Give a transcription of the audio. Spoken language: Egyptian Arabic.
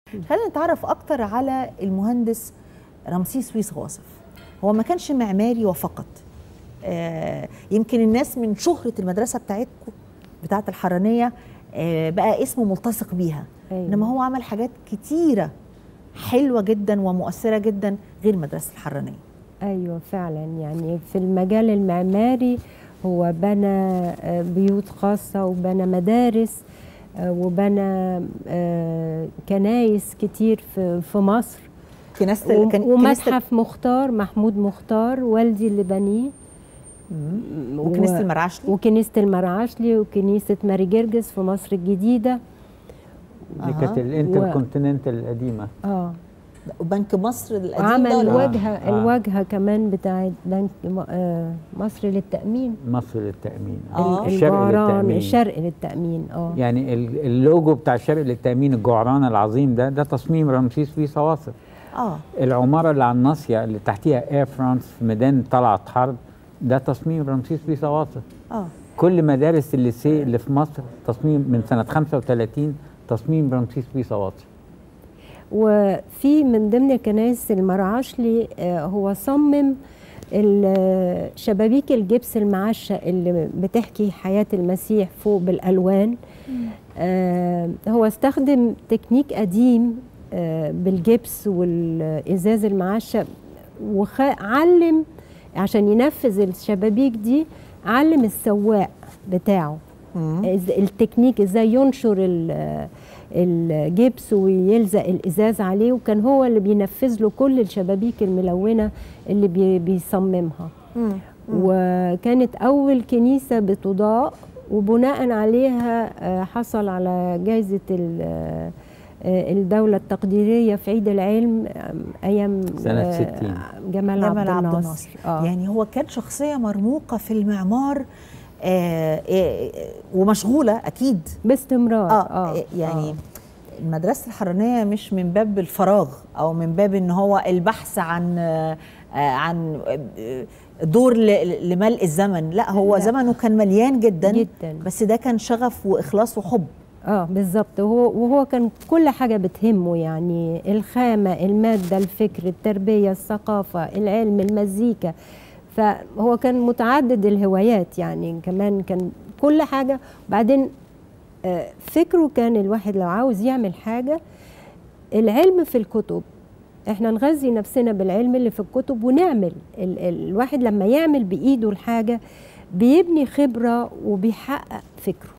خلينا نتعرف اكتر على المهندس رمسيس ويس واصف هو ما كانش معماري وفقط آه يمكن الناس من شهرة المدرسة بتاعتكم بتاعة الحرانية آه بقى اسمه ملتصق بيها أيوة. انما هو عمل حاجات كتيرة حلوة جدا ومؤثرة جدا غير مدرسة الحرانية ايوه فعلا يعني في المجال المعماري هو بنى آه، بيوت خاصه وبنى مدارس آه، وبنى آه، كنايس كتير في في مصر كنيسة و- كان- كنيسة- ومتحف مختار محمود مختار والدي اللي بنيه مم. وكنيسة و- المرعشلي وكنيسه المرعشلي وكنيسه ماري جرجس في مصر الجديده دي كانت أها. الانتركونتيننتال القديمه اه وبنك مصر القديم وعمل ده ولا- الواجهه آه. الواجهه كمان بتاعت بنك م- آه، مصر للتامين مصر للتامين آه. الشرق الجعران للتامين الشرق للتامين اه يعني ال- اللوجو بتاع الشرق للتامين الجعران العظيم ده ده تصميم رمسيس في صواصف اه العماره اللي على الناصيه اللي تحتيها اير فرانس في ميدان طلعت حرب ده تصميم رمسيس في صواصف اه كل مدارس الليسيه اللي في مصر تصميم من سنه 35 تصميم رمسيس في صواصف وفي من ضمن كنائس المرعشلي آه، هو صمم ال- شبابيك الجبس المعشة اللي بتحكي حياة المسيح فوق بالألوان آه، هو استخدم تكنيك قديم آه، بالجبس والإزاز المعشة وعلم عشان ينفذ الشبابيك دي علم السواق بتاعه مم. إز- التكنيك ازاي ينشر ال- الجبس ويلزق الازاز عليه وكان هو اللي بينفذ له كل الشبابيك الملونه اللي بي بيصممها مم. وكانت اول كنيسه بتضاء وبناء عليها آه، حصل على جائزه ال- آه، الدولة التقديرية في عيد العلم آم، أيام سنة آه، 60. جمال, جمال عبد الناصر آه. يعني هو كان شخصية مرموقة في المعمار آه آه ومشغولة أكيد باستمرار آه, آه يعني مدرسة الحرانية مش من باب الفراغ أو من باب إن هو البحث عن آه آه، عن آه، دور ل- لملء الزمن لا هو لا. زمنه كان مليان جدا جدا بس ده كان شغف وإخلاص وحب اه بالظبط وهو وهو كان كل حاجه بتهمه يعني الخامه الماده الفكر التربيه الثقافه العلم المزيكا فهو كان متعدد الهوايات يعني كمان كان كل حاجه بعدين آه، فكره كان الواحد لو عاوز يعمل حاجه العلم في الكتب احنا نغذي نفسنا بالعلم اللي في الكتب ونعمل ال ال الواحد لما يعمل بايده الحاجه بيبني خبره وبيحقق فكره